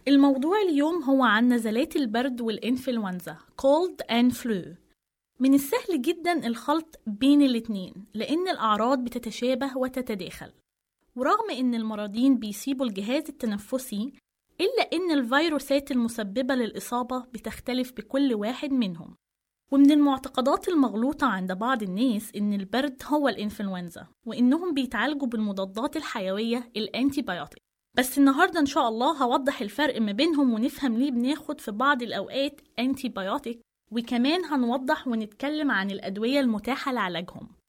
الموضوع اليوم هو عن نزلات البرد والإنفلونزا cold and flu من السهل جدا الخلط بين الاتنين لأن الأعراض بتتشابه وتتداخل ورغم إن المرضين بيسيبوا الجهاز التنفسي إلا إن الفيروسات المسببة للإصابة بتختلف بكل واحد منهم ومن المعتقدات المغلوطة عند بعض الناس إن البرد هو الإنفلونزا وإنهم بيتعالجوا بالمضادات الحيوية الأنتيبيوتيك بس النهاردة إن شاء الله هوضح الفرق ما بينهم ونفهم ليه بناخد في بعض الأوقات أنتيبيوتيك وكمان هنوضح ونتكلم عن الأدوية المتاحة لعلاجهم